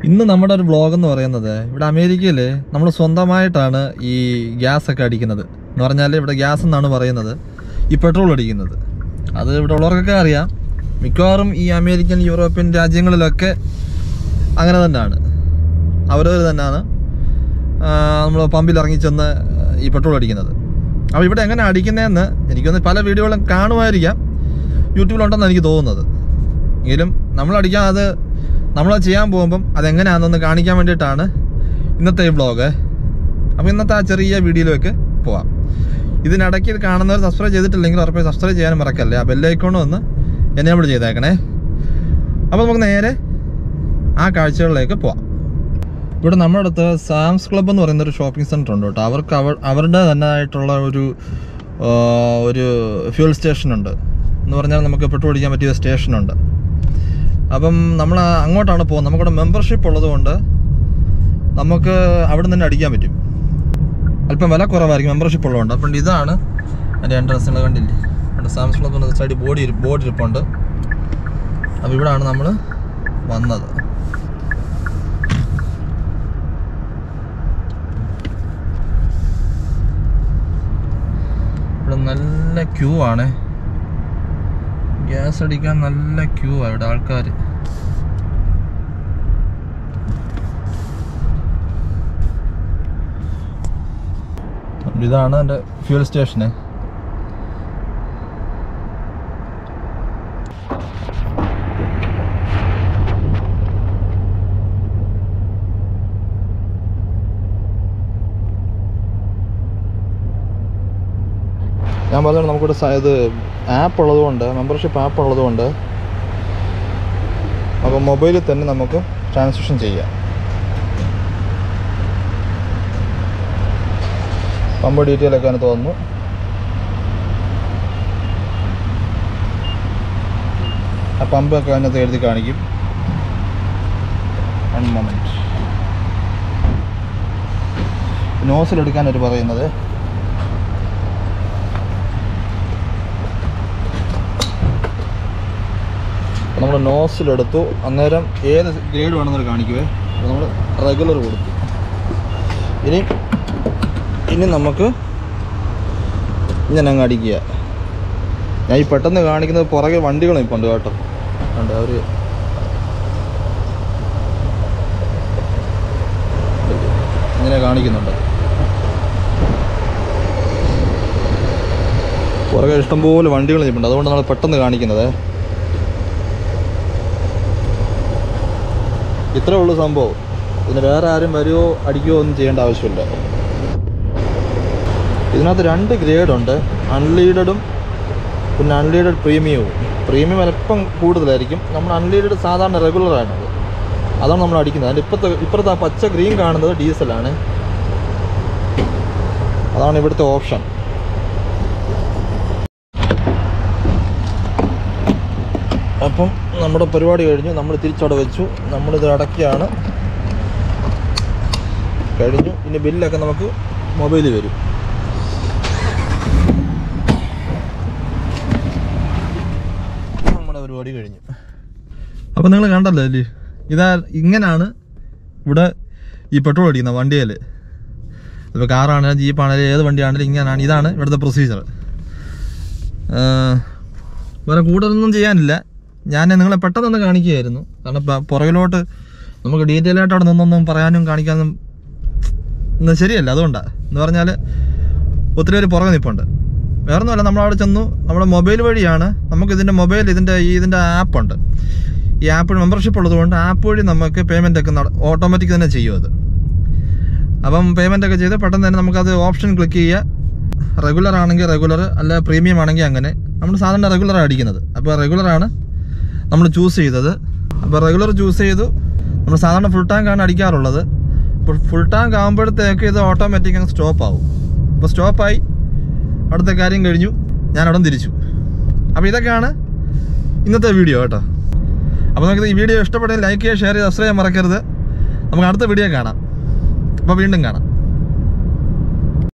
ഇന്ന് നമ്മുടെ ഒരു ബ്ലോഗ് എന്ന് പറയുന്നത് ഇവിടെ അമേരിക്കയിൽ നമ്മൾ സ്വന്തമായിട്ടാണ് ഈ ഗ്യാസ് ഒക്കെ അടിക്കുന്നത് എന്ന് പറഞ്ഞാൽ ഇവിടെ ഗ്യാസ് എന്നാണ് പറയുന്നത് ഈ പെട്രോൾ അടിക്കുന്നത് അത് ഇവിടെ ഉള്ളവർക്കൊക്കെ അറിയാം മിക്കവാറും ഈ അമേരിക്കൻ യൂറോപ്യൻ രാജ്യങ്ങളിലൊക്കെ അങ്ങനെ തന്നെയാണ് അവരവർ തന്നെയാണ് നമ്മൾ പമ്പിൽ ഇറങ്ങി ചെന്ന് ഈ പെട്രോൾ അടിക്കുന്നത് അപ്പോൾ ഇവിടെ എങ്ങനെ അടിക്കുന്നതെന്ന് എനിക്കൊന്ന് പല വീഡിയോകളും കാണുമായിരിക്കാം യൂട്യൂബിലുണ്ടെന്ന് എനിക്ക് തോന്നുന്നത് എങ്കിലും നമ്മൾ അടിക്കാൻ അത് നമ്മൾ ചെയ്യാൻ പോകുമ്പം അതെങ്ങനെയാണെന്നൊന്ന് കാണിക്കാൻ വേണ്ടിയിട്ടാണ് ഇന്നത്തെ ഈ വ്ളോഗ് അപ്പോൾ ഇന്നത്തെ ആ ചെറിയ വീഡിയോയിലേക്ക് പോവാം ഇതിനിടയ്ക്ക് ഇത് കാണുന്നവർ സബ്സ്ക്രൈബ് ചെയ്തിട്ടില്ലെങ്കിൽ ഉറപ്പായി സബ്സ്ക്രൈബ് ചെയ്യാനും മറക്കല്ലേ ആ ബെല്ലൈക്കോണും ഒന്ന് എനേബിൾ ചെയ്തേക്കണേ അപ്പോൾ നമുക്ക് നേരെ ആ കാഴ്ചകളിലേക്ക് പോവാം ഇവിടെ നമ്മുടെ അടുത്ത് സാംസ് ക്ലബ്ബ് എന്ന് പറയുന്ന ഒരു ഷോപ്പിംഗ് സെൻറ്റർ ഉണ്ട് കേട്ടോ അവർക്ക് അവർ അവരുടെ തന്നെയായിട്ടുള്ള ഒരു ആ, ഒരു ഫ്യൂൽ സ്റ്റേഷൻ ഉണ്ട് എന്ന് പറഞ്ഞാൽ നമുക്ക് പെട്രോൾ അടിക്കാൻ പറ്റിയ സ്റ്റേഷൻ ഉണ്ട് അപ്പം നമ്മൾ അങ്ങോട്ടാണ് പോകുന്നത് നമുക്കിവിടെ മെമ്പർഷിപ്പ് ഉള്ളതുകൊണ്ട് നമുക്ക് അവിടെ നിന്ന് അടിക്കാൻ പറ്റും അല്പം വില കുറവായിരിക്കും മെമ്പർഷിപ്പ് ഉള്ളതുകൊണ്ട് അപ്പം ഇതാണ് എൻ്റെ എൻട്രൻസ് നിങ്ങൾ കണ്ടില്ലേ അവിടെ സാംസ് ക്ലബ്ബ് സൈഡിൽ ബോഡി ബോർഡ് ഇരിപ്പുണ്ട് അപ്പോൾ ഇവിടാണ് നമ്മൾ വന്നത് ഇവിടെ നല്ല ക്യൂ ആണ് ഗ്യാസ് അടിക്കാൻ നല്ല ക്യൂ ആണ് ഇവിടെ ആൾക്കാർ ഇതാണ് എൻ്റെ ഫ്യൂൽ സ്റ്റേഷന് ഞാൻ പറഞ്ഞത് നമുക്കിവിടെ സ- ഇത് ആപ്പ് ഉള്ളതുകൊണ്ട് മെമ്പർഷിപ്പ് ആപ്പ് ഉള്ളതുകൊണ്ട് അപ്പോൾ മൊബൈലിൽ തന്നെ നമുക്ക് ട്രാൻസാക്ഷൻ ചെയ്യാം പമ്പ് ഡീറ്റെയിൽ ഒക്കെ അതിന് തോന്നുന്നു ആ പമ്പൊക്കെ അതിനകത്ത് എഴുതി കാണിക്കും വൺ മൊമെൻറ്റ് നോസിലെടുക്കാൻ ഒരു പറയുന്നത് നമ്മൾ നോസിലെടുത്തു അന്നേരം ഏത് ഗ്രേഡ് വേണമെന്നൊരു കാണിക്കുവേ അപ്പോൾ നമ്മൾ റെഗുലർ കൊടുത്തു ഇനി ഇനി നമുക്ക് ഇങ്ങനെ അങ്ങ് അടിക്കുക ഞാൻ ഈ പെട്ടെന്ന് കാണിക്കുന്നത് പുറകെ വണ്ടികൾ നിൽപ്പുണ്ട് കേട്ടോ ഉണ്ട് അവർ ഇങ്ങനെ കാണിക്കുന്നുണ്ട് പുറകെ ഇഷ്ടംപോലെ വണ്ടികൾ നിൽപ്പുണ്ട് അതുകൊണ്ട് നമ്മൾ പെട്ടെന്ന് കാണിക്കുന്നത് ഇത്രേ ഉള്ളൂ സംഭവം ഇതിന് വേറെ ആരും വരുമോ അടിക്കുകയോ ഒന്നും ചെയ്യേണ്ട ആവശ്യമില്ല ഇതിനകത്ത് രണ്ട് ഗ്രേഡ് ഉണ്ട് അൺലീഡഡും പിന്നെ അൺലീഡഡ് പ്രീമിയവും പ്രീമിയം അല്പം കൂടുതലായിരിക്കും നമ്മൾ അൺലീഡഡ് സാധാരണ റെഗുലറാണത് അതാണ് നമ്മൾ അടിക്കുന്നത് അതിൻ്റെ ഇപ്പോഴത്തെ ഇപ്പുറത്തെ ആ പച്ച ഗ്രീൻ കാണുന്നത് ഡീസലാണ് അതാണ് ഇവിടുത്തെ ഓപ്ഷൻ അപ്പം നമ്മുടെ പരിപാടി കഴിഞ്ഞു നമ്മൾ തിരിച്ചവിടെ വെച്ചു നമ്മളിത് അടക്കിയാണ് കഴിഞ്ഞു ഇനി ബില്ലൊക്കെ നമുക്ക് മൊബൈലിൽ വരും നമ്മുടെ പരിപാടി കഴിഞ്ഞു അപ്പം നിങ്ങൾ കണ്ടല്ലോ അല്ലേ ഇതാ ഇങ്ങനെയാണ് ഇവിടെ ഈ പെട്രോൾ അടിക്കുന്ന വണ്ടിയിൽ ഇപ്പോൾ കാറാണെങ്കിലും ജീപ്പാണെങ്കിലും ഏത് വണ്ടിയാണെങ്കിലും ഇങ്ങനെയാണ് ഇതാണ് ഇവിടുത്തെ പ്രൊസീജിയർ വേറെ കൂടുതലൊന്നും ചെയ്യാനില്ല ഞാൻ നിങ്ങളെ പെട്ടെന്നൊന്ന് കാണിക്കുകയായിരുന്നു കാരണം പ- പുറകിലോട്ട് നമുക്ക് ഡീറ്റെയിൽ ആയിട്ട് അവിടെ നിന്നൊന്നും പറയാനും കാണിക്കാനും ഒന്നും ശരിയല്ല അതുകൊണ്ടാണ് എന്ന് പറഞ്ഞാൽ ഒത്തിരി പേര് പുറകെ നിൽപ്പുണ്ട് വേറെ ഒന്നുമല്ല നമ്മളവിടെ ചെന്നു നമ്മുടെ മൊബൈൽ വഴിയാണ് നമുക്ക് ഇതിൻ്റെ മൊബൈൽ ഇതിൻ്റെ ഈ ഇതിൻ്റെ ആപ്പുണ്ട് ഈ ആപ്പ് മെമ്പർഷിപ്പ് ഉള്ളതുകൊണ്ട് ആപ്പ് വഴി നമുക്ക് പേയ്മെൻ്റ് ഒക്കെ ഓട്ടോമാറ്റിക് തന്നെ ചെയ്യും അത് അപ്പം പേയ്മെൻ്റ് ഒക്കെ ചെയ്ത് പെട്ടെന്ന് തന്നെ നമുക്കത് ഓപ്ഷൻ ക്ലിക്ക് ചെയ്യുക റെഗുലർ ആണെങ്കിൽ റെഗുലർ അല്ല പ്രീമിയം ആണെങ്കിൽ അങ്ങനെ നമ്മൾ സാധാരണ റെഗുലർ അടിക്കുന്നത് അപ്പോൾ റെഗുലറാണ് നമ്മൾ ചൂസ് ചെയ്തത് അപ്പോൾ റെഗുലർ ചൂസ് ചെയ്തു നമ്മൾ സാധാരണ ഫുൾ ടാങ്ക് ആണ് അടിക്കാറുള്ളത് അപ്പോൾ ഫുൾ ടാങ്ക് ആകുമ്പോഴത്തേക്ക് ഇത് ഓട്ടോമാറ്റിക് അങ്ങ് സ്റ്റോപ്പ് ആവും അപ്പോൾ സ്റ്റോപ്പായി അടുത്ത കാര്യം കഴിഞ്ഞു ഞാൻ അവിടെ തിരിച്ചു അപ്പോൾ ഇതൊക്കെയാണ് ഇന്നത്തെ വീഡിയോ കേട്ടോ അപ്പോൾ നമുക്ക് ഈ വീഡിയോ ഇഷ്ടപ്പെട്ടെങ്കിൽ ലൈക്ക് ചെയ്യുക ഷെയർ ചെയ്യുക സബ്സ്ക്രൈബ് ചെയ്യാൻ മറക്കരുത് നമുക്ക് അടുത്ത വീഡിയോ കാണാം അപ്പോൾ വീണ്ടും കാണാം